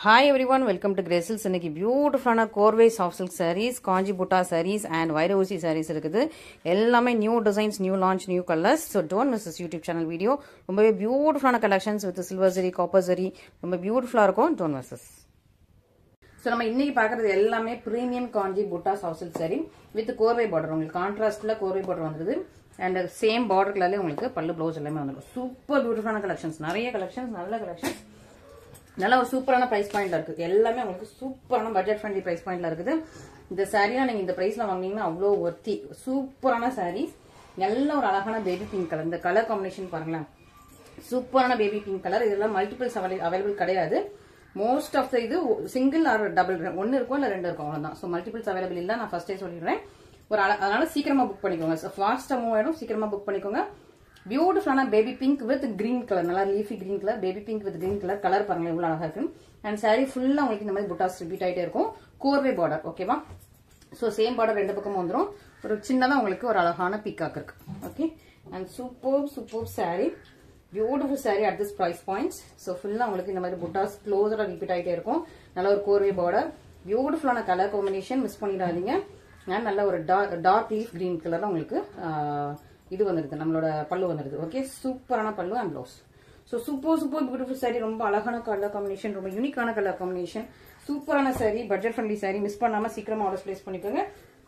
hi everyone welcome to கிரேசில்ஸ் இன்னைக்கு பியூட்டிஃபுல்லான கோர்வே சாஃப்ட் சில்க் சாரீஸ் காஞ்சி புட்டா சாரீஸ் அண்ட் வைரவசி சாரீஸ் இருக்குது எல்லாமே new designs new launch new colours so don't miss YouTube channel video ரொம்பவே பியூட்டிஃபுல்லான collections with silver zari copper zari ரொம்ப பியூட்டிஃபுல்லாக இருக்கும் டோன்ட் மிஸ்ஸஸ் ஸோ நம்ம இன்னைக்கு பார்க்கறது எல்லாமே ப்ரீமியம் காஞ்சி புட்டா சாஃப்ட் சில்க் சாரி வித் கோர்வை பார்டர் உங்களுக்கு கான்ட்ராஸ்ட்ல கோர்வை பார்டர் வந்துருது அண்ட் சேம் பார்டர் கலர்லேயே உங்களுக்கு பல்லு ப்ளவுஸ் எல்லாமே வந்துடும் சூப்பர் பியூட்டிஃபுல்லான கலெக்ஷன்ஸ் நிறைய கலெக்ஷன்ஸ் நல்ல கலெக்ஷன்ஸ் நல்ல ஒரு சூப்பரான பிரைஸ் பாயிண்ட்ல இருக்கு எல்லாமே உங்களுக்கு சூப்பரான பட்ஜெட் ஃப்ரெண்ட்லி பிரைஸ் பாயிண்ட்ல இருக்குது இந்த சாரீலாம் நீங்க இந்த பிரைஸ்ல வாங்குனீங்கன்னா அவ்வளோ ஒர்த்தி சூப்பரான சாரீஸ் நல்ல ஒரு அழகான பேபி பிங்க் கலர் இந்த கலர் காம்பினேஷன் பாருங்களேன் சூப்பரான பேபி பிங்க் கலர் இதெல்லாம் மல்டிபிள்ஸ் அவைலபிள் கிடையாது மோஸ்ட் ஆஃப் த இது சிங்கிள் ஆர் டபுள் ஒன்னு இருக்கும் இல்ல ரெண்டு இருக்கும் அவ்வளவுதான் ஸோ மல்டிபிள்ஸ் அவைலபிள் இல்லை நான் ஃபர்ஸ்டே சொல்லிடுறேன் ஒரு அழ- அதனால சீக்கிரமா புக் பண்ணிக்கோங்க ஃபாஸ்டா மூவ் ஆயிடும் சீக்கிரமா புக் பண்ணிக்கோங்க பியூட்டிஃபுல்லான baby pink with green colour நல்லா leafy green colour baby pink with green colour colour பாருங்க எவ்வளவு அழகா இருக்கு அண்ட் saree ஃபுல்லா உங்களுக்கு இந்த மாதிரி புட்டாஸ் ரிப்பீட் ஆயிட்டே இருக்கும் கோர்வே பார்டர் ஓகேவா ஸோ சேம் பார்டர் ரெண்டு பக்கமும் வந்துடும் ஒரு சின்னதா உங்களுக்கு ஒரு அழகான பிக்காக் இருக்கு okay and super super saree beautiful saree at this price points so ஃபுல்லா உங்களுக்கு இந்த மாதிரி புட்டாஸ் க்ளோஸரா ரிப்பீட் ஆயிட்டே இருக்கும் நல்ல ஒரு கோர்வே பார்டர் பியூட்டிஃபுல்லான கலர் காம்பினேஷன் மிஸ் பண்ணிடாதீங்க and நல்ல ஒரு டார்க் லீஃப் கிரீன் கலர்ல உங்களுக்கு ஆஹ், இது வந்துருது நம்மளோட பல்லு வந்துருது ஓகே சூப்பரான பல்லு and blouse so super super beautiful saree ரொம்ப அழகான கலர் காம்பினேஷன் ரொம்ப யூனிக்கான கலர் காம்பினேஷன் சூப்பரான saree budget friendly saree miss பண்ணாம சீக்கிரமா ஆர்டர் பிளேஸ் பண்ணிக்கோங்க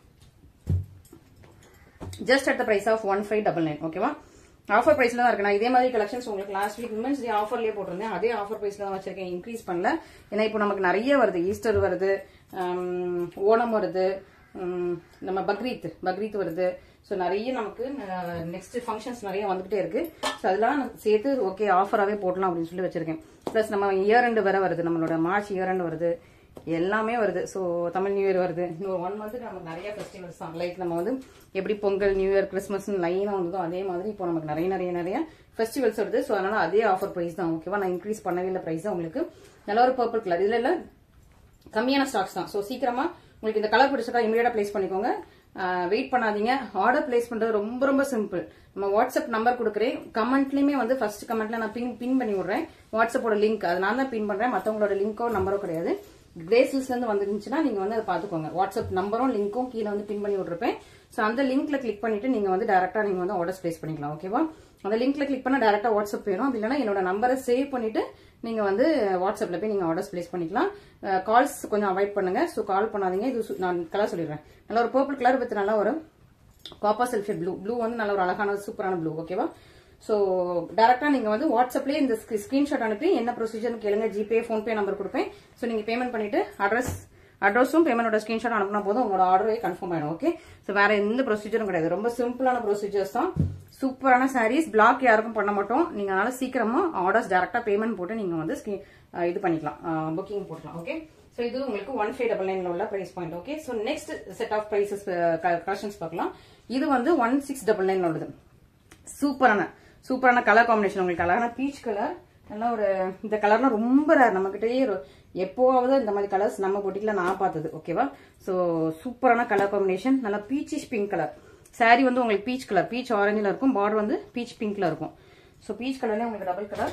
just at the price of one five double nine ஓகேவா ஆஃபர் பிரைஸ்ல தான் இருக்கு நான் இதே மாதிரி கலெக்ஷன்ஸ் உங்களுக்கு லாஸ்ட் வீக் விமன்ஸ் டே ஆஃபர்லயே போட்டிருந்தேன் அதே ஆஃபர் பிரைஸ்ல தான் வச்சிருக்கேன் இன்க்ரீஸ் பண்ணல ஏன்னா இப்போ நமக்கு நிறைய வருது ஈஸ்டர் வருது ஆம், ஓணம் வருது உம், நம்ம பக்ரீத் பக்ரீத் வருது ஸோ நிறைய நமக்கு நெக்ஸ்ட் ஃபங்க்ஷன்ஸ் நிறைய வந்துகிட்டே இருக்கு ஸோ அதெல்லாம் நான் சேர்த்து ஓகே ஆஃபராகவே போடலாம் அப்படின்னு சொல்லி வச்சிருக்கேன் ப்ளஸ் நம்ம இயர் ரெண்டு வேற வருது நம்மளோட மார்ச் இயர் ரெண்டு வருது எல்லாமே வருது ஸோ தமிழ் நியூ இயர் வருது இன்னொரு ஒன் மந்த் நமக்கு நிறைய ஃபெஸ்டிவல்ஸ் தான் லைக் நம்ம வந்து எப்படி பொங்கல் நியூ இயர் கிறிஸ்மஸ் லைனாக வந்ததோ அதே மாதிரி இப்போ நமக்கு நிறைய நிறைய நிறைய ஃபெஸ்டிவல்ஸ் வருது ஸோ அதனால அதே ஆஃபர் ப்ரைஸ் தான் ஓகேவா நான் இன்க்ரீஸ் பண்ணவே இல்லை ப்ரைஸ் தான் உங்களுக்கு நல்ல ஒரு பர்பிள் கலர் இதுல எல்லாம் கம்மியான ஸ்டாக்ஸ் தான் ஸோ சீக்கிரமா உங்களுக்கு இந்த கலர் பிடிச்சிருக்கா இமீடியட்டா பிளேஸ் பண்ணிக்கோங்க வெயிட் பண்ணாதீங்க ஆர்டர் பிளேஸ் பண்றது ரொம்ப ரொம்ப சிம்பிள் நம்ம வாட்ஸ்அப் நம்பர் கொடுக்குறேன் கமெண்ட்லயுமே வந்து ஃபர்ஸ்ட் கமெண்ட்ல நான் பின் பின் பண்ணி விடுறேன் வாட்ஸ்அப்போட லிங்க் அது நான் தான் பின் பண்றேன் மத்தவங்களோட லிங்கோ நம்பரோ கிடையாது கிரேசில்ஸ்ல இருந்து வந்துருந்துச்சுன்னா நீங்க வந்து அதை பாத்துக்கோங்க வாட்ஸ்அப் நம்பரும் லிங்க்கும் கீழே வந்து பின் பண்ணி விட்டுருப்பேன் ஸோ அந்த லிங்க்ல கிளிக் பண்ணிட்டு நீங்க வந்து டேரக்டா நீங்க வந்து ஆர்டர்ஸ் பிளேஸ் பண்ணிக்கலாம் ஓகேவா அந்த லிங்க்ல கிளிக் பண்ணா டேரக்டா வாட்ஸ்அப் வேணும் அப்படி இல்லைன்னா என்னோட நம்பரை சேவ் பண்ணிட்டு நீங்க வந்து வாட்ஸ்அப்ல போய் நீங்க ஆர்டர்ஸ் பிளேஸ் பண்ணிக்கலாம் கால்ஸ் கொஞ்சம் அவாய்ட் பண்ணுங்க ஸோ கால் பண்ணாதீங்க இது சு- நான் கலர் சொல்லிடுறேன் நல்ல ஒரு பர்பிள் கலர் வித் நல்ல ஒரு காப்பர் செல்ஃபி ப்ளூ ப்ளூ வந்து நல்ல ஒரு அழகான சூப்பரான ப்ளூ ஓகேவா ஸோ டேரக்டா நீங்க வந்து வாட்ஸ்அப்லயே இந்த ஸ்கிரீன்ஷாட் அனுப்பி என்ன ப்ரொசீஜர்னு கேளுங்க ஜிபே ஃபோன்பே நம்பர் கொடுப்பேன் ஸோ நீங்க பேமெண்ட் பண்ணிட்டு அட்ரஸ் அட்ரஸும் பேமெண்டோட ஸ்கிரீன்ஷாட் அனுப்புனா போதும் உங்களோட ஆர்டரே கன்ஃபார்ம் ஆயிடும் ஓகே ஸோ வேற எந்த ப்ரொசீஜரும் கிடையாது ரொம்ப சிம்பிளான ப்ரொசீஜர்ஸ் தான் சூப்பரான சாரீஸ் பிளாக் யாருக்கும் பண்ண மாட்டோம் நீங்க அதனால சீக்கிரமா ஆர்டர்ஸ் டேரக்டா பேமெண்ட் போட்டு நீங்க வந்து screen- அஹ் இது பண்ணிக்கலாம் புக்கிங் போட்டுக்கலாம் ஓகே ஸோ இது உங்களுக்கு ஒன் ஃபைவ் டபுள் நைன்ல உள்ள price point okay so next set of prices collections பார்க்கலாம் இது வந்து ஒன் சிக்ஸ் டபுள் நைன் உள்ளது சூப்பரான சூப்பரான கலர் காம்பினேஷன் உங்களுக்கு அழகான பீச் கலர் நல்லா ஒரு இந்த கலர்லாம் ரொம்ப ரேர் நம்மகிட்டயே ஒரு- எப்போவாவது இந்த மாதிரி கலர்ஸ் நம்ம பொட்டிக்கல நான் பார்த்தது ஓகேவா ஸோ சூப்பரான கலர் காம்பினேஷன் நல்லா பீச்சிஷ் பிங்க் கலர் saree வந்து உங்களுக்கு பீச் கலர் பீச் ஆரஞ்சில் இருக்கும் பார்டர் வந்து பீச் பிங்க்ல இருக்கும் ஸோ பீச் கலர்லேயே உங்களுக்கு டபுள் கலர்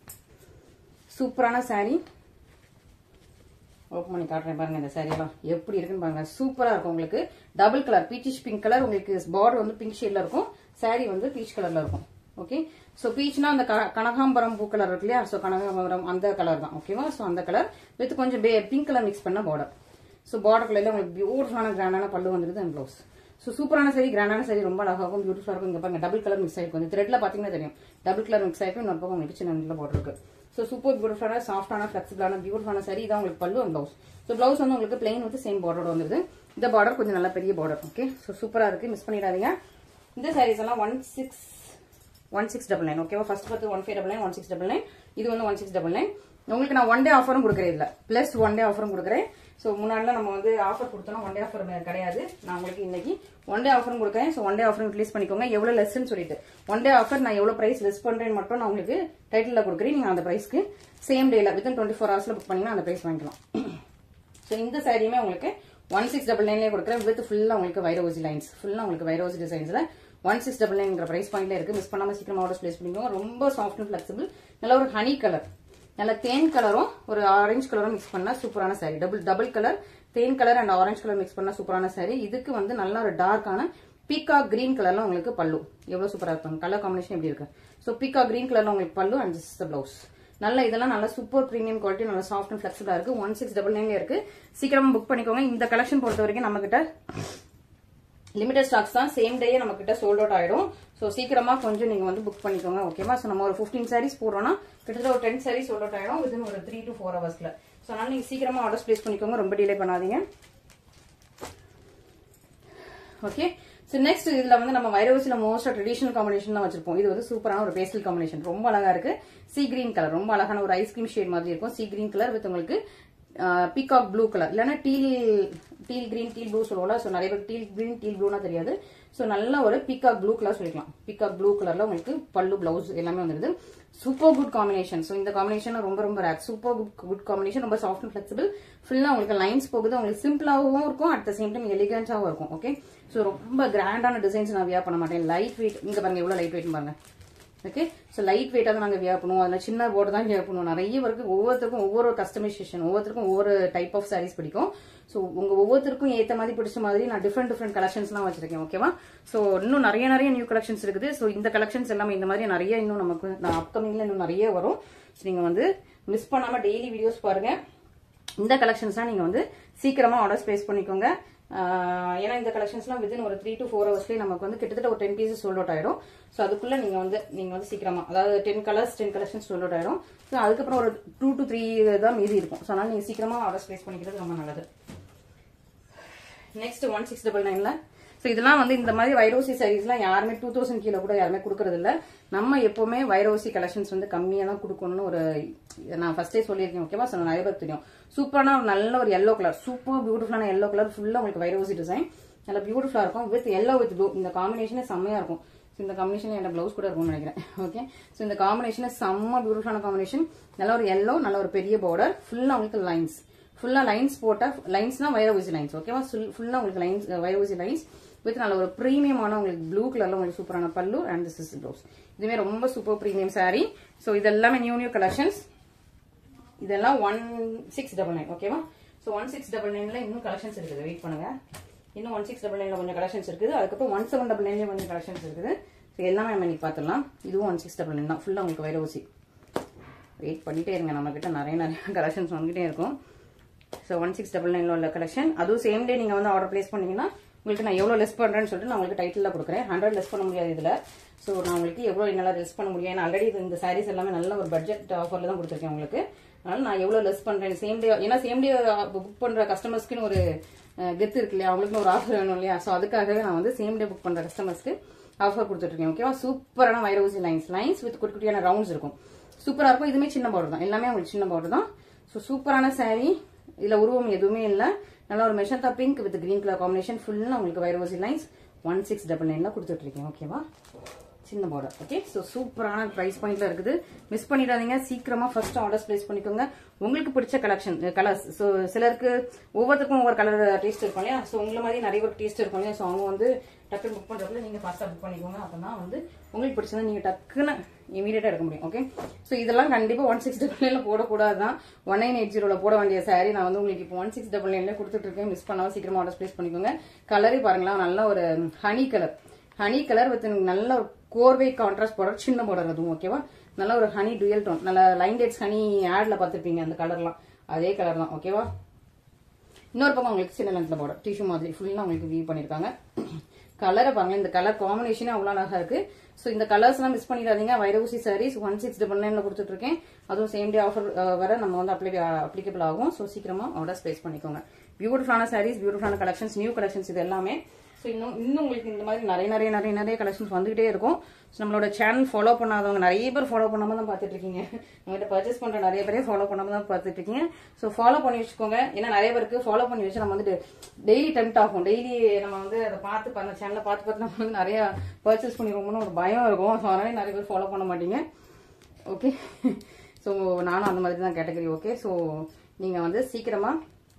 சூப்பரான saree ஓப்பன் பண்ணி காட்டுறேன் பாருங்க இந்த saree எல்லாம் எப்படி இருக்குன்னு பாருங்க சூப்பரா இருக்கும் உங்களுக்கு double colour peachish pink colour உங்களுக்கு பார்டர் வந்து பிங்க் ஷேட்ல இருக்கும் saree வந்து பீச் கலர்ல இருக்கும் ஓகே சோ பீச்னா அந்த க- கனகாம்பரம் பூ கலர் இருக்கு இல்லையா சோ கனகாம்பரம் அந்த கலர் தான் ஓகேவா சோ அந்த கலர் வித் கொஞ்சம் பிங்க் கலர் மிக்ஸ் பண்ண பார்டர் சோ பார்டர் கலர்ல உங்களுக்கு பியூட்டிஃபுல்லான கிராண்டான பல்லு வந்துருது அண்ட் ப்ளவுஸ் சோ சூப்பரான சரி கிராண்டான சரி ரொம்ப அழகாகும் பியூட்டிஃபுல்லா இருக்கும் இங்க பாருங்க டபுள் கலர் மிக்ஸ் ஆயிருக்கும் இந்த த்ரெட்ல பாத்தீங்கன்னா தெரியும் டபுள் கலர் மிக்ஸ் ஆயிருக்கும் இன்னொரு பக்கம் உங்களுக்கு சின்ன நல்ல பார்டர் இருக்கு ஸோ சூப்பர் பியூட்டிஃபுல்லான சாஃப்டான ஃபிளெக்சிபிளான பியூட்டிஃபுல்லான சரி இதான் உங்களுக்கு பல்லு அண்ட் ப்ளவுஸ் ஸோ ப்ளவுஸ் வந்து உங்களுக்கு பிளைன் வந்து சேம் பார்டரோட வந்துருது இந்த பார்டர் கொஞ்சம் நல்ல பெரிய பார்டர் ஓகே ஸோ சூப்பரா இருக்கு மிஸ் பண்ணிடாதீங்க இந்த சாரீஸ் எல்லாம் one six one six double nine ஓகேவா ஃபர்ஸ்ட் பார்த்து one five double nine one six double nine இது வந்து ஒன் சிக்ஸ் டபுள் நைன் உங்களுக்கு நான் ஒன் டே ஆஃபரும் கொடுக்குறேன் இல்ல பிளஸ் ஒன் டே ஆஃபரும் கொடுக்குறேன் ஸோ முன்னாடிலாம் நம்ம வந்து ஆஃபர் கொடுத்தோம்னா ஒன் டே ஆஃபர் கிடையாது நான் உங்களுக்கு இன்னைக்கு ஒன் டே ஆஃபரும் கொடுக்குறேன் ஸோ ஒன் டே ஆஃபரும் யூட்டிலைஸ் பண்ணிக்கோங்க எவ்வளவு லெஸ்ன்னு சொல்லிட்டு ஒன் டே ஆஃபர் நான் எவ்வளவு பிரைஸ் லெஸ் பண்றேன்னு மட்டும் நான் உங்களுக்கு டைட்டில் கொடுக்குறேன் நீங்க அந்த பிரைஸ்க்கு சேம் டேல வித்தின் டுவெண்ட்டி ஃபோர் ஹவர்ஸ்ல புக் பண்ணீங்கன்னா அந்த பிரைஸ் வாங்கிக்கலாம் ஸோ இந்த சாரியுமே உங்களுக்கு ஒன் சிக்ஸ் டபுள் நைன்லேயே கொடுக்குறேன் வித் ஃபுல்லாக உங்களுக்கு வைரோசி லைன்ஸ் ஃபுல்லாக உங்களுக்கு வைரோசி டிசைன்ஸில் ஒன் சிக்ஸ் டபுள் நைன்ங்கிற ப்ரைஸ் பாயிண்ட்ல இருக்கு மிஸ் பண்ணாம சீக்கிரமா ஆர்டர்ஸ் பிளேஸ் பண்ணிக்கோங்க ரொம்ப சாஃப்ட் அண்ட் ஃபிளெக்சிபிள் நல்ல ஒரு ஹனி கலர் நல்ல தேன் கலரும் ஒரு ஆரஞ்சு கலரும் மிக்ஸ் பண்ணா சூப்பரான saree டபுள் டபுள் கலர் தேன் colour and orange colour mix பண்ணா சூப்பரான saree இதுக்கு வந்து நல்ல ஒரு டார்க்கான பீக்கா கிரீன் கலர்ல உங்களுக்கு பல்லு எவ்வளவு சூப்பரா இருக்கும் கலர் காம்பினேஷன் எப்படி இருக்கு ஸோ பீக்கா கிரீன் கலர்ல உங்களுக்கு பல்லு அண்ட் திஸ் பிளவுஸ் நல்ல இதெல்லாம் நல்ல சூப்பர் ப்ரீமியம் குவாலிட்டி நல்ல சாஃப்ட் அண்ட் ஃபிளெக்சிபிளா இருக்கு ஒன் சிக்ஸ் டபுள் நைன்ல இருக்கு சீக்கிரமா புக் பண்ணிக்கோங்க இந்த கலெக்ஷன் பொறுத்த வரைக்கும் நம்ம கிட்ட லிமிடெட் ஸ்டாக்ஸ் தான் சேம் டே நம்ம கிட்ட சோல்ட் அவுட் ஆயிடும் ஸோ சீக்கிரமா கொஞ்சம் நீங்க வந்து புக் பண்ணிக்கோங்க ஓகேவா ஸோ நம்ம ஒரு ஃபிஃப்டீன் சாரீஸ் போடுறோம்னா கிட்டத்தட்ட ஒரு டென் சாரீஸ் சோல்ட் அவுட் ஆயிடும் வித்தின் ஒரு த்ரீ டு ஃபோர் ஹவர்ஸ்ல ஸோ அதனால நீங்க சீக்கிரமா ஆர்டர்ஸ் பிளேஸ் பண்ணிக்கோங்க ரொம்ப டிலே பண்ணாதீங்க ஓகே ஸோ நெக்ஸ்ட் இதுல வந்து நம்ம வைரவசில மோஸ்டா ட்ரெடிஷனல் காம்பினேஷன் தான் வச்சிருப்போம் இது வந்து சூப்பரான ஒரு பேஸ்டல் காம்பினேஷன் ரொம்ப அழகா இருக்கு சி கிரீன் கலர் ரொம்ப அழகான ஒரு ஐஸ்கிரீம் ஷேட் மாதிரி இருக்கும் சி கிரீன் கலர் வித் உங்களுக்கு பீகாக் ப்ளூ கலர் இல்லைன்னா teal teal green teal blue சொல்லுவோம்ல ஸோ நிறைய பேர் டீல் கிரீன் டீல் ப்ளூனா தெரியாது ஸோ நல்ல ஒரு பீகாக் ப்ளூ கலர் சொல்லிக்கலாம் பீகாக் ப்ளூ கலர்ல உங்களுக்கு பல்லு பிளவுஸ் எல்லாமே வந்துருது சூப்பர் குட் காம்பினேஷன் ஸோ இந்த காம்பினேஷன் ரொம்ப ரொம்ப ரேக் சூப்பர் குட் குட் காம்பினேஷன் ரொம்ப சாஃப்ட் அண்ட் ஃபிளெக்சிபிள் ஃபுல்லா உங்களுக்கு லைன்ஸ் போகுது உங்களுக்கு சிம்பிளாகவும் இருக்கும் அட் த சேம் டைம் எலிகன்ஸாகவும் இருக்கும் ஓகே ஸோ ரொம்ப கிராண்டான டிசைன்ஸ் நான் வியா பண்ண மாட்டேன் லைட் வெயிட் இங்க பாருங்க எவ்வளவு லைட் வெயிட் பாருங்க ஓகே ஸோ லைட் வெயிட்டாக தான் நாங்கள் வியர் பண்ணுவோம் அதில் சின்ன போர்டு தான் வியர் பண்ணுவோம் நிறைய பேருக்கு ஒவ்வொருத்தருக்கும் ஒவ்வொரு கஸ்டமைசேஷன் ஒவ்வொருத்தருக்கும் ஒவ்வொரு டைப் ஆஃப் சாரீஸ் பிடிக்கும் ஸோ உங்க ஒவ்வொருத்தருக்கும் ஏற்ற மாதிரி பிடிச்ச மாதிரி நான் டிஃப்ரெண்ட் டிஃப்ரெண்ட் கலெக்ஷன்ஸ்லாம் வச்சிருக்கேன் ஓகேவா ஸோ இன்னும் நிறைய நிறைய நியூ கலெக்ஷன்ஸ் இருக்குது ஸோ இந்த கலெக்ஷன்ஸ் எல்லாமே இந்த மாதிரி நிறைய இன்னும் நமக்கு நான் அப்கமிங்ல இன்னும் நிறைய வரும் ஸோ நீங்கள் வந்து மிஸ் பண்ணாம டெய்லி வீடியோஸ் பாருங்க இந்த கலெக்ஷன்ஸ்லாம் நீங்க வந்து சீக்கிரமா ஆர்டர்ஸ் பிளேஸ் பண்ணிக்கோங்க ஆஹ் ஏன்னா இந்த கலெக்ஷன்ஸ்லாம் வித்தின் ஒரு த்ரீ டு ஃபோர் ஹவர்ஸ்லேயே நமக்கு வந்து கிட்டத்தட்ட ஒரு டென் பீசஸ் சோல்ட் அவுட் ஆயிடும் ஸோ அதுக்குள்ள நீங்க வந்து நீங்க வந்து சீக்கிரமா அதாவது ten colours ten collections sold out ஆயிடும் ஸோ அதுக்கப்புறம் ஒரு டூ டு த்ரீ தான் மீதி இருக்கும் ஸோ அதனால நீங்க சீக்கிரமா ஆர்டர்ஸ் பிளேஸ் பண்ணிக்கிறது ரொம்ப நல்லது நெக்ஸ்ட் ஒன் சிக்ஸ் டபுள் நைன்ல ஸோ இதெல்லாம் வந்து இந்த மாதிரி வைரோசி சாரீஸ்லாம் யாருமே டூ தௌசண்ட் கீழே கூட யாருமே கொடுக்கறது இல்ல நம்ம எப்பவுமே வைரோசி கலெக்ஷன்ஸ் வந்து கம்மியா தான் கொடுக்கணும்னு ஒரு நான் ஃபர்ஸ்டே சொல்லியிருக்கேன் ஓகேவா ஸோ நிறைய பேர் தெரியும் சூப்பரான ஒரு நல்ல ஒரு எல்லோ கலர் சூப்பர் பியூட்டிஃபுல்லான எல்லோ கலர் ஃபுல்லா உங்களுக்கு வைரோசி டிசைன் நல்லா பியூட்டிஃபுல்லா இருக்கும் வித் எல்லோ வித் ப்ளூ இந்த காம்பினேஷனே செம்மையா இருக்கும் So, இந்த காம்பினேஷன் என்ன பிளவுஸ் கூட இருக்கும்னு நினைக்கிறேன் ஓகே ஸோ இந்த காம்பினேஷன் செம்ம பியூட்டிஃபுல்லான காம்பினேஷன் நல்ல ஒரு எல்லோ நல்ல ஒரு பெரிய பார்டர் ஃபுல்லா உங்களுக்கு லைன்ஸ் ஃபுல்லா லைன்ஸ் போட்டா லைன்ஸ்னா வைரவூசி லைன்ஸ் ஓகேவா ஃபுல்லா உங்களுக்கு லைன்ஸ் வைரவூசி லைன்ஸ் வித் நல்ல ஒரு ப்ரீமியமான உங்களுக்கு ப்ளூ கலர்ல உங்களுக்கு சூப்பரான பல்லு அண்ட் திஸ் இஸ் ப்ளவுஸ் இதுவே ரொம்ப சூப்பர் ப்ரீமியம் saree ஸோ இது எல்லாமே நியூ நியூ கலெக்ஷன்ஸ் இதெல்லாம் ஒன் சிக்ஸ் டபுள் நைன் ஓகேவா ஸோ ஒன் சிக்ஸ் டபுள் நைன்ல இன்னும் கலெக்ஷன்ஸ் இருக்குது வெயிட் பண்ணுங்க இன்னும் ஒன் சிக்ஸ் டபுள் நைன்ல கொஞ்சம் கலெக்ஷன்ஸ் இருக்குது அதுக்கப்புறம் ஒன் செவன் டபுள் நைன்ல கொஞ்சம் கலெக்ஷன்ஸ் இருக்குது ஸோ எல்லாமே நம்ம இன்னைக்கு பார்த்துடலாம் இதுவும் ஒன் சிக்ஸ் டபுள் நைன் தான் ஃபுல்லாக உங்களுக்கு வைர ஊசி வெயிட் பண்ணிட்டே இருங்க நம்ம கிட்ட நிறைய நிறைய கலெக்ஷன்ஸ் வந்துகிட்டே இருக்கும் ஸோ ஒன் சிக்ஸ் டபுள் நைன்ல உள்ள கலெக்ஷன் அதுவும் சேம் டே நீங்க வந்து ஆர்டர் பிளேஸ் பண்ணீங்கன்னா உங்களுக்கு நான் எவ்வளோ லெஸ் பண்றேன்னு சொல்லிட்டு நான் உங்களுக்கு டைட்டில் கொடுக்குறேன் ஹண்ட்ரட் லெஸ் பண்ண முடியாது இதுல ஸோ நான் உங்களுக்கு எவ்வளோ என்னால் லெஸ் பண்ண முடியும் ஏன்னா ஆல்ரெடி இந்த சாரீஸ் எல்லாமே நல்ல ஒரு பட்ஜெட் ஆஃபர்ல தான் கொடுத்துருக்கேன் உங்களுக்கு அதனால நான் எவ்வளோ லெஸ் பண்றேன் சேம் டே ஏன்னா சேம் டே புக் பண்ற கஸ்டமர்ஸ்க்குன்னு ஒரு கெத்து இருக்கு இல்லையா அவங்களுக்குன்னு ஒரு ஆஃபர் வேணும் இல்லையா ஸோ அதுக்காகவே நான் வந்து சேம் டே புக் பண்ற கஸ்டமர்ஸ்க்கு ஆஃபர் கொடுத்துட்ருக்கேன் ஓகேவா சூப்பரான வைரோசி லைன்ஸ் லைன்ஸ் வித் குட்டி குட்டியான ரவுண்ட்ஸ் இருக்கும் சூப்பரா இருக்கும் இதுவுமே சின்ன பார்டர் தான் எல்லாமே உங்களுக்கு சின்ன பார்டர் தான் ஸோ சூப்பரான saree இதுல உருவம் எதுவுமே இல்ல நல்ல ஒரு magenta pink with green colour combination ஃபுல்லா உங்களுக்கு வைரோசி லைன்ஸ் ஒன் சிக்ஸ் டபுள் நைன்ல கொடுத்துட்டு இருக்கேன் ஓகேவா சின்ன பார்டர் ஓகே ஸோ சூப்பரான ப்ரைஸ் பாயிண்ட்ல இருக்குது மிஸ் பண்ணிடாதீங்க சீக்கிரமா ஃபர்ஸ்ட் ஆர்டர்ஸ் பிளேஸ் பண்ணிக்கோங்க உங்களுக்கு பிடிச்ச கலெக்ஷன் கலர்ஸ் ஸோ சிலருக்கு ஒவ்வொருத்தருக்கும் ஒவ்வொரு கலர் டேஸ்ட் இருக்கும் இல்லையா ஸோ உங்களை மாதிரி நிறைய பேர் டேஸ்ட் இருக்கும் இல்லையா ஸோ அவங்க வந்து டக்குன்னு புக் பண்றதுல நீங்க ஃபாஸ்டா புக் பண்ணிக்கோங்க அப்பதான் வந்து உங்களுக்கு பிடிச்சதை நீங்க டக்குன்னு இமீடியட்டா எடுக்க முடியும் ஓகே ஸோ இதெல்லாம் கண்டிப்பா ஒன் சிக்ஸ் டபுள் நைன்ல போடக்கூடாது தான் ஒன் நைன் எயிட் ஜீரோல போட வேண்டிய சாரி நான் வந்து உங்களுக்கு இப்போ ஒன் சிக்ஸ் டபுள் நைன்ல கொடுத்துட்டு இருக்கேன் மிஸ் பண்ணாம சீக்கிரமா ஆர்டர்ஸ் பிளேஸ் பண்ணிக்கோங்க கலரே பாருங்களேன் நல்ல ஒரு honey colour honey colour with நல்ல ஒரு கோர்வை கான்ட்ராஸ்ட் பார்டர் சின்ன பார்டர் அதுவும் ஓகேவா நல்ல ஒரு ஹனி டுயல் டோன் நல்ல லைன் டேட்ஸ் ஹனி ஆட்ல பார்த்துருப்பீங்க அந்த கலர்லாம் அதே கலர் தான் ஓகேவா இன்னொரு பக்கம் உங்களுக்கு சின்ன லென்த்ல பார்டர் டிஷ்யூ மாதிரி ஃபுல்லா உங்களுக்கு வியூ பண்ணிருக்காங்க கலரை பாருங்க இந்த கலர் காம்பினேஷனே அவ்வளோ அழகா இருக்கு ஸோ இந்த கலர்ஸ் எல்லாம் மிஸ் பண்ணிடாதீங்க வைரவுசி சாரீஸ் ஒன் சிக்ஸ் டபுள் நைன்ல கொடுத்துட்டு இருக்கேன் அதுவும் சேம் டே ஆஃபர் வர நம்ம வந்து அப்ளை அப்ளிகபிள் ஆகும் ஸோ சீக்கிரமா ஆர்டர்ஸ் பிளேஸ் பண்ணிக்கோங்க பியூட்டிஃபுல்லான சாரீஸ் பியூட்டிஃபுல்லான கலெக்ஷன்ஸ் நியூ கலெக்ஷன்ஸ் இது எல்லாமே ஸோ இன்னும் இன்னும் உங்களுக்கு இந்த மாதிரி நிறைய நிறைய நிறைய நிறைய கலெக்ஷன்ஸ் வந்துகிட்டே இருக்கும் ஸோ நம்மளோட சேனல் ஃபாலோ பண்ணாதவங்க நிறைய பேர் ஃபாலோ பண்ணாம தான் பார்த்துட்டு இருக்கீங்க உங்கள்கிட்ட பர்ச்சேஸ் பண்ற நிறைய பேரே ஃபாலோ பண்ணாம தான் பார்த்துட்டு இருக்கீங்க ஸோ ஃபாலோ பண்ணி வச்சுக்கோங்க ஏன்னா நிறைய பேருக்கு ஃபாலோ பண்ணி வச்சு நம்ம வந்துட்டு டெய்லி டெம்ட் ஆகும் டெய்லி நம்ம வந்து அதை பார்த்து பண்ண சேனலை பார்த்து பார்த்து நம்ம வந்து நிறைய பர்ச்சேஸ் பண்ணிருக்கோம்னு ஒரு பயம் இருக்கும் ஸோ அதனால நிறைய பேர் ஃபாலோ பண்ண மாட்டீங்க ஓகே ஸோ நானும் அந்த மாதிரி தான் கேட்டகரி ஓகே ஸோ நீங்கள் வந்து சீக்கிரமா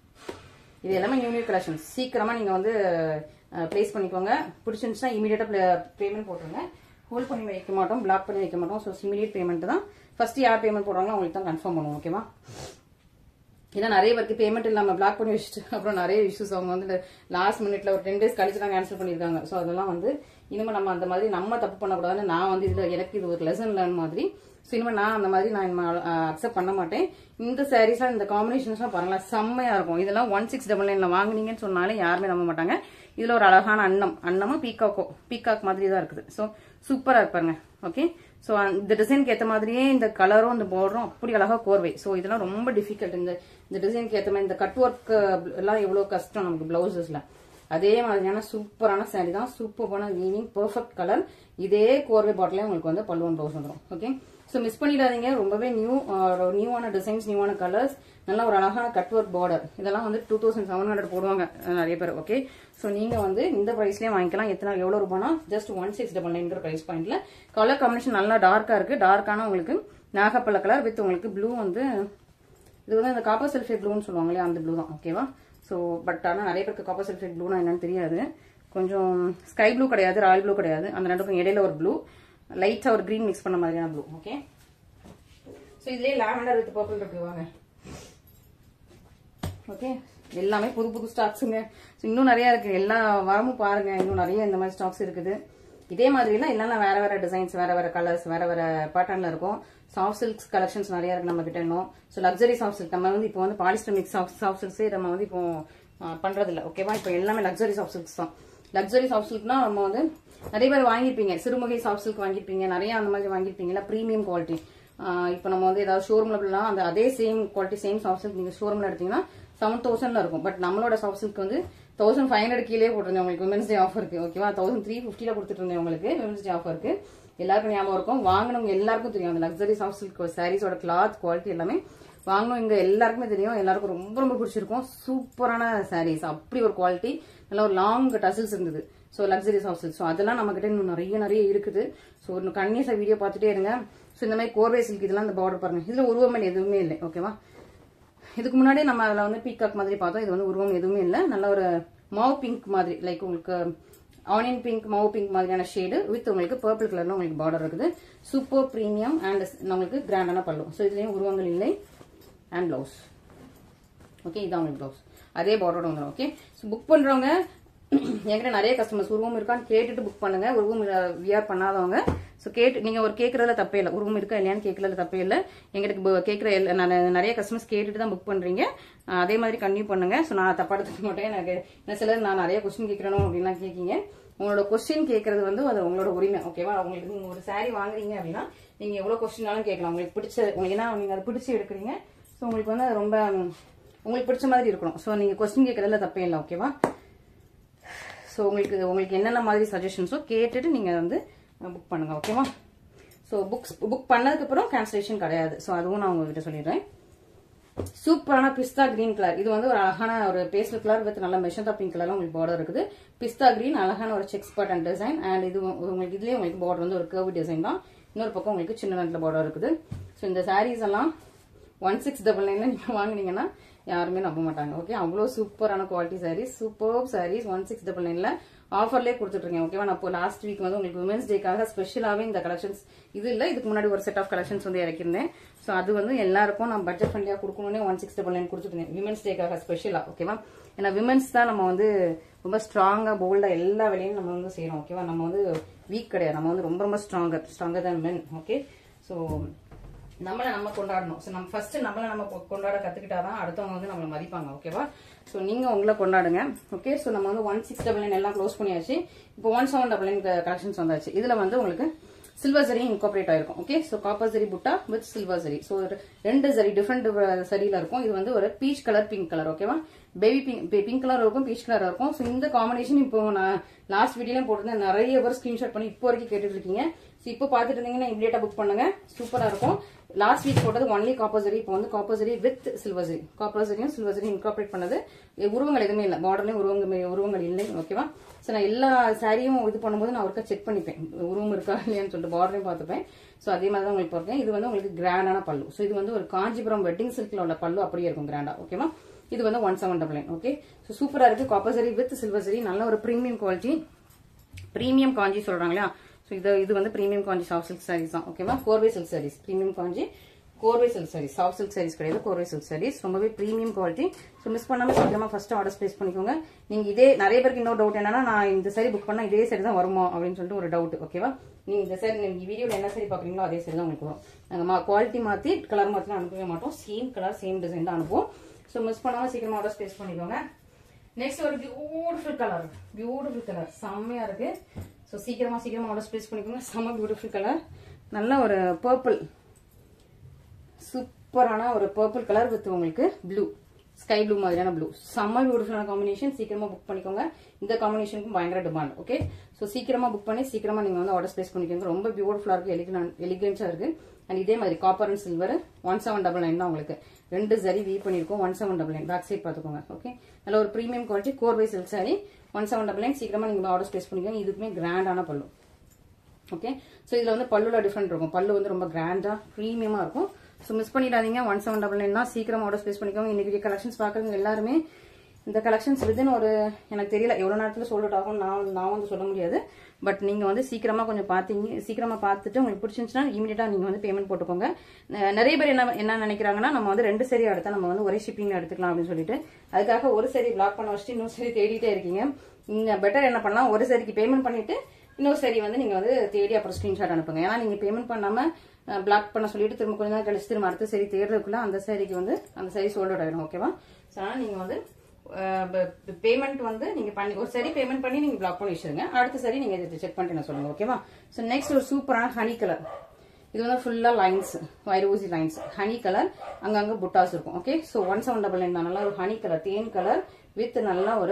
இது எல்லாமே நியூ நியூ கலெக்ஷன் சீக்கிரமா நீங்க வந்து ப்ளேஸ் பண்ணிக்கோங்க பிடிச்சிருந்துச்சுன்னா இமீடியட்டா பேமெண்ட் போட்டுருங்க ஹோல்ட் பண்ணி வைக்க மாட்டோம் பிளாக் பண்ணி வைக்க மாட்டோம் ஸோ இமீடியட் பேமெண்ட் தான் ஃபர்ஸ்ட் யார் பேமெண்ட் போடுறாங்களோ அவங்களுக்கு தான் கன்ஃபார்ம் பண்ணுவோம் ஓகேவா ஏன்னா நிறைய பேருக்கு பேமெண்ட் இல்லாம பிளாக் பண்ணி வச்சுட்டு அப்புறம் நிறைய இஷ்யூஸ் அவங்க வந்து லாஸ்ட் மினிட்ல ஒரு டென் டேஸ் கழிச்சு தான் கேன்சல் பண்ணியிருக்காங்க ஸோ அதெல்லாம் வந்து இனிமே நம்ம அந்த மாதிரி நம்ம தப்பு பண்ணக்கூடாதுன்னு நான் வந்து இதுல எனக்கு இது ஒரு லெசன் லேர்ன் மாதிரி ஸோ இனிமே நான் அந்த மாதிரி நான் அக்செப்ட் பண்ண மாட்டேன் இந்த சாரீஸ்லாம் இந்த காம்பினேஷன்ஸ்லாம் பாருங்களேன் செம்மையா இருக்கும் இதெல்லாம் ஒன் சிக்ஸ் டபுள் நைன்ல வாங்குனீங்கன்னு சொன்னாலே யாருமே நம்ப மாட்டாங்க இதுல ஒரு அழகான அன்னம் அன்னமும் பீக்காக்கோ பீகாக் மாதிரி தான் இருக்குது ஸோ சூப்பரா இருப்பாருங்க ஓகே ஸோ இந்த டிசைனுக்கு ஏற்ற மாதிரியே இந்த கலரும் இந்த பார்டரும் அப்படி அழகா கோர்வை ஸோ இதெல்லாம் ரொம்ப டிஃபிகல்ட் இந்த இந்த டிசைனுக்கு ஏற்ற மாதிரி இந்த கட் ஒர்க் எல்லாம் எவ்வளோ கஷ்டம் நமக்கு பிளவுசஸ்ல அதே மாதிரியான சூப்பரான சாரி தான் சூப்பரான வீவிங் பெர்ஃபெக்ட் கலர் இதே கோர்வை பாட்டிலே உங்களுக்கு வந்து பல்லுவன் ப்ளவுஸ் வந்துடும் ஓகே ஸோ மிஸ் பண்ணிடாதீங்க ரொம்பவே நியூ நியூவான டிசைன்ஸ் நியூவான கலர்ஸ் நல்ல ஒரு அழகான கட் ஒர்க் பார்டர் இதெல்லாம் வந்து டூ தௌசண்ட் செவன் ஹண்ட்ரட் போடுவாங்க அஹ் நிறைய பேர் ஓகே ஸோ நீங்க வந்து இந்த ப்ரைஸ்லயே வாங்கிக்கலாம் எத்தனை எவ்வளவு ரூபானா ஜஸ்ட் ஒன் சிக்ஸ் டபுள் நைன்கிற ப்ரைஸ் பாயிண்ட்ல கலர் காம்பினேஷன் நல்லா டார்க்கா இருக்கு டார்க்கான உங்களுக்கு நாகப்பழ கலர் வித் உங்களுக்கு ப்ளூ வந்து இது வந்து அந்த காப்பர் சல்ஃபேட் ப்ளூன்னு சொல்லுவாங்க இல்லையா அந்த ப்ளூ தான் ஓகேவா ஸோ பட் ஆனால் நிறைய பேருக்கு காப்பர் சல்ஃபேட் ப்ளூனா என்னன்னு தெரியாது கொஞ்சம் ஸ்கை ப்ளூ கிடையாது ராயல் ப்ளூ கிடையாது அந்த ரெண்டுக்கும் இடையில ஒரு ப்ளூ லைட்டா ஒரு கிரீன் மிக்ஸ் பண்ண மாதிரியான ப்ளூ ஓகே ஸோ இதுலயே லாவெண்டர் வித் பர்பிள் இருக்கு வாங்க ஓகே எல்லாமே புது புது ஸ்டாக்ஸுங்க இன்னும் நிறைய இருக்கு எல்லா வாரமும் பாருங்க இன்னும் நிறைய இந்த மாதிரி ஸ்டாக்ஸ் இருக்குது இதே மாதிரிலாம் இல்லைன்னா வேற வேற டிசைன்ஸ் வேற வேற கலர்ஸ் வேற வேற பேட்டர்ன்ல இருக்கும் சாஃப்ட் சில்க்ஸ் கலெக்ஷன்ஸ் நிறைய இருக்கு நம்ம கிட்ட இன்னும் ஸோ லக்ஸரி சாஃப்ட் சில்க் நம்ம வந்து இப்போ வந்து பாலிஸ்டர் மிக்ஸ் சாஃப்ட் சில்க்ஸே நம்ம வந்து இப்போ ஆ, பண்றது இல்ல ஓகேவா இப்போ எல்லாமே லக்ஸரி சாஃப்ட் சில்க்ஸ் தான் லக்ஸரி சாஃப்ட் சில்க்னா நம்ம வந்து நிறைய பேர் வாங்கியிருப்பீங்க சிறுமுகை சாஃப்ட் சில்க் வாங்கியிருப்பீங்க நிறைய அந்த மாதிரி வாங்கியிருப்பீங்களா ப்ரீமியம் குவாலிட்டி இப்போ நம்ம வந்து ஏதாவது ஷோரூம்ல போலாம் அந்த அதே same quality same soft silk நீங்க ஷோரூம்ல எடுத்தீங்கன்னா செவன் தௌசண்ட்ல இருக்கும் பட் நம்மளோட சாஃப்ட் சில்க் வந்து தௌசண்ட் ஃபைவ் ஹண்ட்ரட் கீழே போட்டிருந்தேன் உங்களுக்கு விமன்ஸ் டே ஆஃபருக்கு ஓகேவா தௌசண்ட் த்ரீ ஃபிஃப்டில கொடுத்துட்டு இருந்தேன் உங்களுக்கு விமன்ஸ் டே ஆஃபருக்கு எல்லாருக்கும் ஞாபகம் இருக்கும் வாங்கினவங்க எல்லாருக்கும் தெரியும் அந்த லக்ஸரி சாஃப்ட் சில்க் சாரீஸோட கிளாத் குவாலிட்டி எல்லாமே வாங்கினவங்க எல்லாருக்குமே தெரியும் எல்லாருக்கும் ரொம்ப ரொம்ப பிடிச்சிருக்கும் சூப்பரான சாரீஸ் அப்படி ஒரு குவாலிட்டி நல்ல ஒரு லாங் டசில்ஸ் இருந்தது so luxury soft silk so அதெல்லாம் நம்ம கிட்ட இன்னும் நிறைய நிறைய இருக்குது ஸோ இன்னும் கன்னியஸா வீடியோ பார்த்துட்டே இருங்க ஸோ இந்த மாதிரி கோர்வே சில்க் இதெல்லாம் இந்த பார்டர் பாருங்க இதுல உருவம் எதுவுமே இல்லை ஓகேவா இதுக்கு முன்னாடி நம்ம அதில் வந்து பீகாக் மாதிரி பார்த்தோம் இது வந்து உருவம் எதுவுமே இல்லை நல்ல ஒரு மாவு பிங்க் மாதிரி லைக் உங்களுக்கு ஆனியன் பிங்க் மாவு பிங்க் மாதிரியான ஷேடு வித் உங்களுக்கு பர்பிள் கலர்ல உங்களுக்கு பார்டர் இருக்குது சூப்பர் ப்ரீமியம் அண்ட் நம்மளுக்கு கிராண்டான பல்லு ஸோ இதுலயும் உருவங்கள் இல்லை அண்ட் பிளவுஸ் ஓகே இதான் உங்களுக்கு பிளவுஸ் அதே பார்டரோட வந்துடும் ஓகே ஸோ புக் பண்றவங்க என்கிட்ட நிறைய கஸ்டமர்ஸ் உருவம் இருக்கான்னு கேட்டுட்டு புக் பண்ணுங்க உருவம் வியர் பண்ணாதவங்க ஸோ கேட்டு நீங்க ஒரு கேட்கறதுல தப்பே இல்லை உருவம் இருக்கா இல்லையான்னு கேட்கறதுல தப்பே இல்லை எங்களுக்கு bu- கேட்கிற எல்லா- நான் நிறைய கஸ்டமர்ஸ் கேட்டுட்டு தான் புக் பண்றீங்க அஹ் அதே மாதிரி கன்டினியூ பண்ணுங்க ஸோ நான் தப்பா எடுத்துக்க மாட்டேன் எனக்கு என்ன சிலர் நான் நிறைய கொஸ்டின் கேட்கணும் அப்படின்லாம் கேட்கீங்க உங்களோட கொஸ்டின் கேட்கறது வந்து அது உங்களோட உரிமை ஓகேவா உங்களுக்கு நீங்க ஒரு saree வாங்குறீங்க அப்படின்னா நீங்க எவ்வளவு கொஸ்டினாலும் கேட்கலாம் உங்களுக்கு பிடிச்ச உங்களுக்கு ஏன்னா நீங்க அதை பிடிச்சி எடுக்கிறீங்க ஸோ உங்களுக்கு வந்து அது ரொம்ப ம், உங்களுக்கு பிடிச்ச மாதிரி இருக்கணும் ஸோ நீங்க கொஸ்டின் கேட்கறதுல தப்பே இல்லை ஓகேவா ஸோ உங்களுக்கு உங்களுக்கு என்னென்ன மாதிரி சஜஷன்ஸோ கேட்டுட்டு நீங்க வந்து புக் பண்ணுங்க ஓகேவா ஸோ புக்ஸ் புக் பண்ணதுக்கப்புறம் கேன்சலேஷன் கிடையாது ஸோ அதுவும் நான் உங்ககிட்ட சொல்லிடுறேன் சூப்பரான பிஸ்தா கிரீன் கலர் இது வந்து ஒரு அழகான ஒரு பேஸ்டல் கலர் வித் நல்ல மெஷந்தா பிங்க் கலர்ல உங்களுக்கு பார்டர் இருக்குது பிஸ்தா கிரீன் அழகான ஒரு செக்ஸ் பட்டன் டிசைன் அண்ட் இது உங்களுக்கு இதுலயே உங்களுக்கு பார்டர் வந்து ஒரு கர்வ் டிசைன் தான் இன்னொரு பக்கம் உங்களுக்கு சின்ன நட்டில் பார்டர் இருக்குது ஸோ இந்த சாரீஸ் எல்லாம் ஒன் சிக்ஸ் டபுள் நைன்ல நீங்க வாங்குனீங்கன்னா யாருமே நம்ப மாட்டாங்க ஓகே அவ்வளோ சூப்பரான quality sarees super sarees one six double நைன்ல ஆஃபர்லேயே கொடுத்துட்ருக்கேன் ஓகேவா நான் இப்போ லாஸ்ட் வீக் வந்து உங்களுக்கு உமன்ஸ் டேக்காக ஸ்பெஷலாகவே இந்த கலெக்ஷன்ஸ் இது இல்லை இதுக்கு முன்னாடி ஒரு செட் ஆஃப் கலெக்ஷன்ஸ் வந்து இறக்கியிருந்தேன் ஸோ அது வந்து எல்லாருக்கும் நான் பட்ஜெட் ஃப்ரெண்ட்லியாக கொடுக்கணும்னே ஒன் சிக்ஸ் டபுள் நைன் கொடுத்துருந்தேன் விமன்ஸ் டேக்காக ஸ்பெஷலாக ஓகேவா ஏன்னா விமன்ஸ் தான் நம்ம வந்து ரொம்ப ஸ்ட்ராங்காக போல்டாக எல்லா வேலையும் நம்ம வந்து செய்கிறோம் ஓகேவா நம்ம வந்து வீக் கிடையாது நம்ம வந்து ரொம்ப ரொம்ப ஸ்ட்ராங்கர் ஸ்ட்ராங்கர் தான் மென் ஓகே ஸோ நம்மளை நம்ம கொண்டாடணும் ஸோ நம்ம ஃபர்ஸ்ட் நம்மளை நம்ம கொ- கொண்டாட கத்துக்கிட்டாதான் அடுத்தவங்க வந்து நம்மளை மதிப்பாங்க ஓகேவா ஸோ நீங்க உங்களை கொண்டாடுங்க ஓகே ஸோ நம்ம வந்து ஒன் சிக்ஸ் டபுள் நைன் எல்லாம் க்ளோஸ் பண்ணியாச்சு இப்போ one seven double nine collections வந்தாச்சு இதுல வந்து உங்களுக்கு சில்வர் சரி இன்கார்பரேட் ஆயிருக்கும் ஓகே ஸோ காப்பர் சரி புட்டா வித் சில்வர் சரி ஸோ ரெண்டு சரி டிஃப்ரெண்ட் சரியில இருக்கும் இது வந்து ஒரு பீச் கலர் பிங்க் கலர் ஓகேவா பேபி பிங்க் பிங்க் கலர் இருக்கும் பீச் கலர் இருக்கும் ஸோ இந்த காம்பினேஷன் இப்போ நான் லாஸ்ட் வீடியோலயும் போட்டிருந்தேன் நிறைய பேர் ஸ்கிரீன்ஷாட் பண்ணி இப்போ வரைக்கும் கேட்டுட்டு இருக்கீங்க ஸோ இப்போ பார்த்துட்டு இருந்தீங்கன்னா இம்மிடியேட்டா புக் பண்ணுங்க சூப்பரா இருக்கும் லாஸ்ட் வீக் போட்டது ஒன்லி காப்பர்சரி இப்போ வந்து காப்பர்சரி வித் சில்வர் சரி காப்பர்சரியும் சில்வர் சரி இன்கார்பரேட் பண்ணது எ- உருவங்கள் எதுவுமே இல்லை பார்டர்லயும் உருவங்கள் உருவங்கள் இல்லை ஓகேவா ஸோ நான் எல்லா சாரியும் இது பண்ணும்போது நான் ஒருக்கா செக் பண்ணிப்பேன் உருவம் இருக்கா இல்லையான்னு சொல்லிட்டு பார்டரையும் பார்த்துப்பேன் ஸோ அதே மாதிரி தான் உங்களுக்கு போயிருக்கேன் இது வந்து உங்களுக்கு கிராண்டான பல்லு ஸோ இது வந்து ஒரு காஞ்சிபுரம் வெட்டிங் சில்க்ல உள்ள பல்லு அப்படியே இருக்கும் கிராண்டா ஓகேவா இது வந்து one seven double nine okay so சூப்பரா இருக்கு காப்பர் சரி வித் சில்வர் சரி நல்ல ஒரு ப்ரீமியம் குவாலிட்டி ப்ரீமியம் காஞ்சி சொல்றாங்க இல்லையா ஸோ இது இது வந்து premium Kanchi soft silk sarees தான் ஓகேவா கோர்வே சில்க் சாரீஸ் ப்ரீமியம் காஞ்சி கோர்வே silk sarees soft silk sarees கிடையாது கோர்வே சில்க் சாரீஸ் ரொம்பவே ப்ரீமியம் குவாலிட்டி ஸோ மிஸ் பண்ணாம சீக்கிரமா ஃபர்ஸ்ட் ஆர்டர் பிளேஸ் பண்ணிக்கோங்க நீங்க இதே நிறைய பேருக்கு இன்னொரு டவுட் என்னன்னா நான் இந்த சாரி புக் பண்ணா இதே சாரி தான் வருமா அப்படின்னு சொல்லிட்டு ஒரு டவுட் ஓகேவா நீங்க இந்த சாரி நீங்க வீடியோல என்ன சாரி பாக்குறீங்களோ அதே சாரி தான் உங்களுக்கு வரும் நாங்க குவாலிட்டி மாத்தி கலர் மாத்தி அனுப்பவே மாட்டோம் சேம் கலர் சேம் டிசைன் தான் அனுப்புவோம் ஸோ மிஸ் பண்ணாம சீக்கிரமா ஆர்டர் பிளேஸ் பண்ணிக்கோங்க நெக்ஸ்ட் ஒரு பியூட்டிஃபுல் கலர் பியூட்டிஃபுல் கலர் செம்மையா இருக்கு ஸோ சீக்கிரமா சீக்கிரமா ஆர்டர் பிளேஸ் பண்ணிக்கோங்க செம்ம பியூட்டிஃபுல் கலர் நல்ல ஒரு பர்பிள் சூப்பரான ஒரு பர்பிள் கலர் வித் உங்களுக்கு ப்ளூ ஸ்கை ப்ளூ மாதிரியான ப்ளூ செம்ம பியூட்டிஃபுல்லான காம்பினேஷன் சீக்கிரமா புக் பண்ணிக்கோங்க இந்த காம்பினேஷனுக்கும் பயங்கர டிமாண்ட் ஓகே ஸோ சீக்கிரமா புக் பண்ணி சீக்கிரமா நீங்க வந்து ஆர்டர் பிளேஸ் பண்ணிக்கோங்க ரொம்ப பியூட்டிஃபுல்லா இருக்கு எலிகன் எலிகன்ஸா இருக்கு அண்ட் இதே மாதிரி copper and silver one seven double nine தான் உங்களுக்கு ரெண்டு சரி வீ பண்ணிருக்கோம் one seven double nine back side பார்த்துக்கோங்க ஓகே நல்ல ஒரு ப்ரீமியம் குவாலிட்டி கோர்வை silk saree one seven double nine சீக்கிரமா நீங்க ஆர்டர் பிளேஸ் பண்ணிக்கோங்க இதுக்குமே கிராண்டான பல்லு ஓகே ஸோ இதில் வந்து பல்லுல டிஃப்ரெண்ட் இருக்கும் பல்லு வந்து ரொம்ப கிராண்டா ப்ரீமியமா இருக்கும் ஸோ மிஸ் பண்ணிடாதீங்க ஒன் செவன் டபுள் நைன் தான் சீக்கிரம் ஆர்டர் பிளேஸ் பண்ணிக்கோங்க இன்னைக்கு கலெக்ஷன்ஸ் பார்க்குறவங்க எல்லாருமே இந்த கலெக்ஷன்ஸ் வித்தின் ஒரு எனக்கு தெரியல எவ்வளோ நேரத்தில் சோல்ட் ஆகும் நான் நான் வந்து சொல்ல முடியாது பட் நீங்கள் வந்து சீக்கிரமாக கொஞ்சம் பார்த்தீங்க சீக்கிரமாக பார்த்துட்டு உங்களுக்கு பிடிச்சிருந்துச்சுன்னா இமீடியட்டாக நீங்கள் வந்து பேமெண்ட் போட்டுக்கோங்க ந- நிறைய பேர் என்ன என்ன நினைக்கிறாங்கன்னா நம்ம வந்து ரெண்டு சரி எடுத்தா நம்ம வந்து ஒரே ஷிப்பிங் எடுத்துக்கலாம் அப்படின்னு சொல்லிட்டு அதுக்காக ஒரு சரி பிளாக் பண்ண வச்சுட்டு இன்னொரு சரி தேடிட்டே இருக்கீங்க நீங்கள் பெட்டர் என்ன பண்ணலாம் ஒரு சரிக்கு பேமெண்ட் பண்ணிட்டு இன்னொரு சரி வந்து நீங்க வந்து தேடி அப்புறம் ஸ்கிரீன்ஷாட் அனுப்புங்க ஏன்னா நீங்க பேமெண்ட் பண்ணாம பிளாக் பண்ண சொல்லிட்டு திரும்ப கொஞ்ச நேரம் கழிச்சு திரும்ப அடுத்த சரி தேடுறதுக்குள்ள அந்த சரிக்கு வந்து அந்த சரி சோல்ட் அவுட் ஆயிடும் ஓகேவா ஸோ அதனால நீங்க வந்து பேமெண்ட் வந்து நீங்க பண்ணி ஒரு சரி பேமெண்ட் பண்ணி நீங்க பிளாக் பண்ணி வச்சிருங்க அடுத்த சரி நீங்க செக் பண்ணிட்டு நான் சொல்லுங்க ஓகேவா ஸோ நெக்ஸ்ட் ஒரு சூப்பரான ஹனி கலர் இது வந்து ஃபுல்லா லைன்ஸ் வைரோசி லைன்ஸ் ஹனி கலர் அங்கங்க புட்டாஸ் இருக்கும் okay so one seven double nine தான் நல்லா ஒரு ஹனி கலர் தேன் கலர் வித் நல்லா ஒரு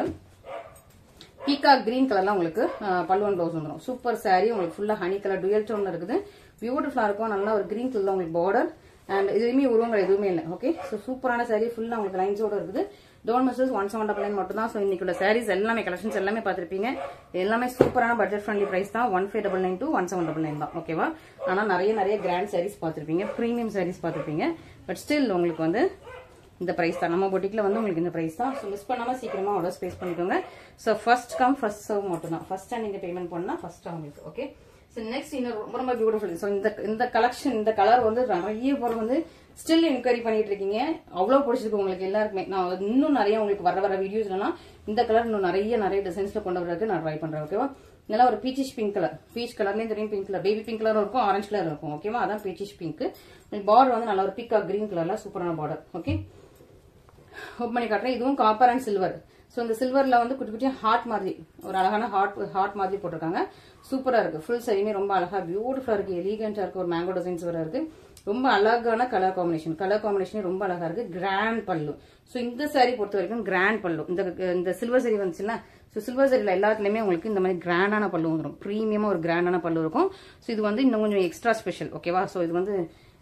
பீகா கிரீன் கலர்ல உங்களுக்கு பல்லுவன் ப்ளவுஸ் வந்துடும் சூப்பர் saree உங்களுக்கு ஃபுல்லா ஹனி கலர் டுயல் டோன்ல இருக்குது பியூட்டிஃபுல்லா இருக்கும் நல்லா ஒரு கிரீன் கலர்ல உங்களுக்கு பார்டர் அண்ட் இதுவுமே உருவங்கள் எதுவுமே இல்லை ஓகே ஸோ சூப்பரான saree ஃபுல்லா உங்களுக்கு லைன்ஸோட இருக்குது don't misses one seven double nine மட்டும் தான் ஸோ இன்னைக்குள்ள sarees எல்லாமே கலெக்ஷன்ஸ் எல்லாமே பார்த்திருப்பீங்க எல்லாமே சூப்பரான பட்ஜெட் ஃப்ரெண்ட்லி பிரைஸ் தான் one five double nine two one seven double nine தான் ஓகேவா ஆனா நிறைய நிறைய கிராண்ட் sarees பார்த்திருப்பீங்க ப்ரீமியம் sarees பார்த்திருப்பீங்க பட் ஸ்டில் உங்களுக்கு வந்து இந்த பிரைஸ் தான் நம்ம பொட்டிக்ல வந்து உங்களுக்கு இந்த பிரைஸ் தான் ஸோ மிஸ் பண்ணாம சீக்கிரமா ஆர்டர் ஸ்பேஸ் பண்ணிக்கோங்க so first come first serve மட்டும் தான் ஃபர்ஸ்டா நீங்க பேமெண்ட் பண்ணா ஃபர்ஸ்ட் உங்களுக்கு ஓகே ஸோ நெக்ஸ்ட் இன்னும் ரொம்ப ரொம்ப பியூட்டிஃபுல் ஸோ இந்த இந்த கலெக்ஷன் இந்த கலர் வந்து நிறைய பேர் வந்து ஸ்டில் என்கொயரி பண்ணிட்டு இருக்கீங்க அவ்வளவு பிடிச்சிருக்கு உங்களுக்கு எல்லாருக்குமே நான் வந்து இன்னும் நிறைய உங்களுக்கு வர வர வீடியோஸ்லாம் இந்த கலர் இன்னும் நிறைய நிறைய டிசைன்ஸ்ல கொண்டு வரதுக்கு நான் ட்ரை பண்றேன் ஓகேவா நல்லா ஒரு பீச்சிஷ் பிங்க் கலர் பீச் கலர்லயும் தெரியும் பிங்க் கலர் பேபி பிங்க் கலரும் இருக்கும் ஆரஞ்சு கலர் இருக்கும் ஓகேவா அதான் பீச்சிஷ் பிங்க் பார்டர் வந்து நல்லா ஒரு பிக்கா கிரீன் கலர்ல சூப்பரான பார்டர் ஓகே ஓப்பன் பண்ணி காட்டுறேன் இதுவும் காப்பர் அண்ட் சில்வர் ஸோ இந்த சில்வர்ல வந்து குட்டி குட்டி ஹார்ட் மாதிரி ஒரு அழகான ஹார்ட் ஹார்ட் மாதிரி போட்டிருக்காங்க சூப்பரா இருக்கு ஃபுல் சரியுமே ரொம்ப அழகா பியூட்டிஃபுல்லா இருக்கு எலிகண்டா இருக்கு ஒரு மேங்கோ டிசைன்ஸ் வர இருக்கு ரொம்ப அழகான கலர் காம்பினேஷன் கலர் காம்பினேஷன் ரொம்ப அழகா இருக்கு கிராண்ட் பல்லு ஸோ இந்த saree பொறுத்த வரைக்கும் கிராண்ட் பல்லு இந்த இந்த சில்வர் சரி வந்துச்சுன்னா ஸோ சில்வர் சரியில் எல்லாத்துலயுமே உங்களுக்கு இந்த மாதிரி கிராண்டான பல்லு வந்துடும் ப்ரீமியமா ஒரு கிராண்டான பல்லு இருக்கும் ஸோ இது வந்து இன்னும் கொஞ்சம் எக்ஸ்ட்ரா ஸ்பெஷல் ஓகேவா ஸோ இது வந்து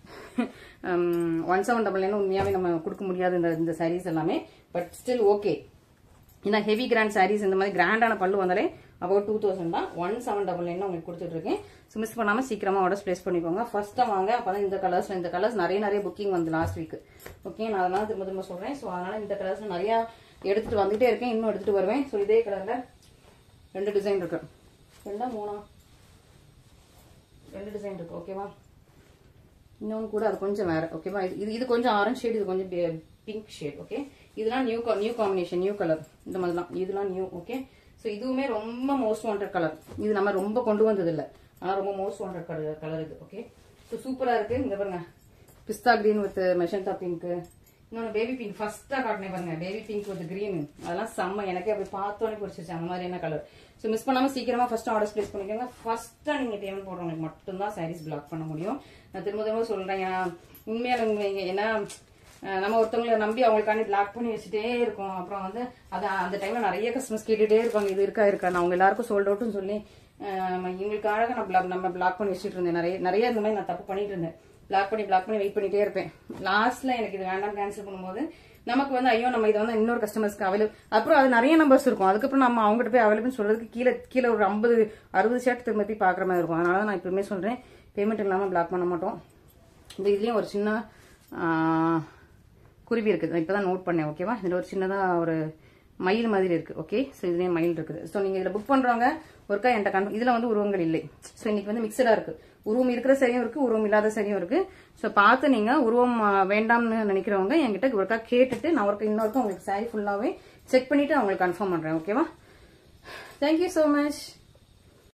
ஒன் செவன் டபுள் நைன் உண்மையாவே நம்ம கொடுக்க முடியாது இந்த இந்த சாரீஸ் எல்லாமே பட் ஸ்டில் ஓகே ஏன்னா ஹெவி கிராண்ட் சாரீஸ் இந்த மாதிரி கிராண்டான பல்லு வந்தாலே அபவுட் டூ தௌசண்ட் தான் ஒன் செவன் டபுள் நைன் உங்களுக்கு கொடுத்துட்டு இருக்கேன் ஸோ மிஸ் பண்ணாம சீக்கிரமா ஆர்டர் பிளேஸ் பண்ணிக்கோங்க ஃபர்ஸ்ட் வாங்க அப்பதான் இந்த கலர்ஸ் இந்த கலர்ஸ் நிறைய நிறைய புக்கிங் வந்து லாஸ்ட் வீக் ஓகே நான் அதனால திரும்ப திரும்ப சொல்றேன் ஸோ அதனால இந்த கலர்ஸ் நிறைய எடுத்துட்டு வந்துட்டே இருக்கேன் இன்னும் எடுத்துட்டு வருவேன் ஸோ இதே கலர்ல ரெண்டு டிசைன் இருக்கு ரெண்டா மூணா ரெண்டு டிசைன் இருக்கு ஓகேவா இன்னொன்று கூட அது கொஞ்சம் வேற ஓகேவா இது இது- இது கொஞ்சம் ஆரஞ்சு ஷேட் இது கொஞ்சம் பிங்க் ஷேட் ஓகே இதெல்லாம் new new combination new colour இந்த மாதிரிலாம் இதெல்லாம் நியூ ஓகே ஸோ இதுவுமே ரொம்ப மோஸ்ட் வாண்டட் கலர் இது நம்ம ரொம்ப கொண்டு வந்தது இல்ல ஆனா ரொம்ப மோஸ்ட் வாண்டட் கலர் கலர் இது ஓகே ஸோ சூப்பரா இருக்கு இந்த பாருங்க பிஸ்தா கிரீன் வித் மெஷந்தா பிங்க் இன்னொன்று பேபி பிங்க் ஃபர்ஸ்டா காட்டினே பாருங்க பேபி பிங்க் வித் கிரீன் அதெல்லாம் செம்ம எனக்கே அப்படி பார்த்தோன்னே பிடிச்சிருச்சு அந்த மாதிரியான கலர் ஸோ மிஸ் பண்ணாம சீக்கிரமா ஃபர்ஸ்ட் ஆர்டர் பிளேஸ் பண்ணிக்கோங்க ஃபர்ஸ்டா நீங்க பேமெண்ட் போடுறவங்களுக்கு மட்டும்தான் சாரீஸ் பிளாக் பண்ண முடியும் நான் திரும்ப திரும்ப சொல்றேன் ஏன்னா உண்மையால உண்மைங்க ஏன்னா அஹ், நம்ம ஒருத்தவங்களை நம்பி அவங்களுக்காண்டி பிளாக் பண்ணி வச்சுட்டே இருக்கோம் அப்புறம் வந்து அது அந்த டைம்ல நிறைய கஸ்டமர்ஸ் கேட்டுட்டே இருப்பாங்க இது இருக்கா இருக்கா நான் அவங்க எல்லாருக்கும் சோல்ட் அவுட்னு சொல்லி அஹ், இவங்களுக்காக நான் block- நம்ம பிளாக் பண்ணி வச்சுட்டு இருந்தேன் நிறைய நிறைய இந்த மாதிரி நான் தப்பு பண்ணிட்டு இருந்தேன் பிளாக் பண்ணி பிளாக் பண்ணி வெயிட் பண்ணிட்டே இருப்பேன் லாஸ்ட்ல எனக்கு இது வேண்டாம் கேன்சல் பண்ணும்போது நமக்கு வந்து ஐயோ நம்ம இதை வந்து இன்னொரு கஸ்டமர்ஸ்க்கு அவைலபிள் அப்புறம் அது நிறைய நம்பர்ஸ் இருக்கும் அதுக்கப்புறம் நம்ம அவங்ககிட்ட போய் அவைலபிள் சொல்றதுக்கு கீழே கீழே ஒரு ஐம்பது அறுபது ஷர்ட் திரும்ப போய் பாக்குற மாதிரி இருக்கும் அதனால நான் எப்பவுமே சொல்றேன் பேமெண்ட் இல்லாம பிளாக் பண்ண மாட்டோம் இந்த இதுலயும் ஒரு சின்ன ஆ, குருவி இருக்குது இப்பதான் நோட் பண்ணேன் ஓகேவா இதுல ஒரு சின்னதா ஒரு மயில் மாதிரி இருக்கு ஓகே ஸோ இதுலேயே மயில் இருக்குது ஸோ நீங்கள் இதில் புக் பண்ணுறவங்க ஒருக்கா என்கிட்ட கன்ஃபார்ம் இதில் வந்து உருவங்கள் இல்லை ஸோ இன்னைக்கு வந்து மிக்சடாக இருக்கு உருவம் இருக்கிற சரியும் இருக்கு உருவம் இல்லாத சரியும் இருக்கு ஸோ பார்த்து நீங்கள் உருவம் ஆ, வேண்டாம்னு நினைக்கிறவங்க என்கிட்ட ஒருக்கா கேட்டுட்டு நான் ஒருக்கா இன்னொருக்கா உங்களுக்கு சாரி ஃபுல்லாகவே செக் பண்ணிட்டு அவங்களுக்கு கன்ஃபார்ம் பண்ணுறேன் ஓகேவா தேங்க்யூ ஸோ மச்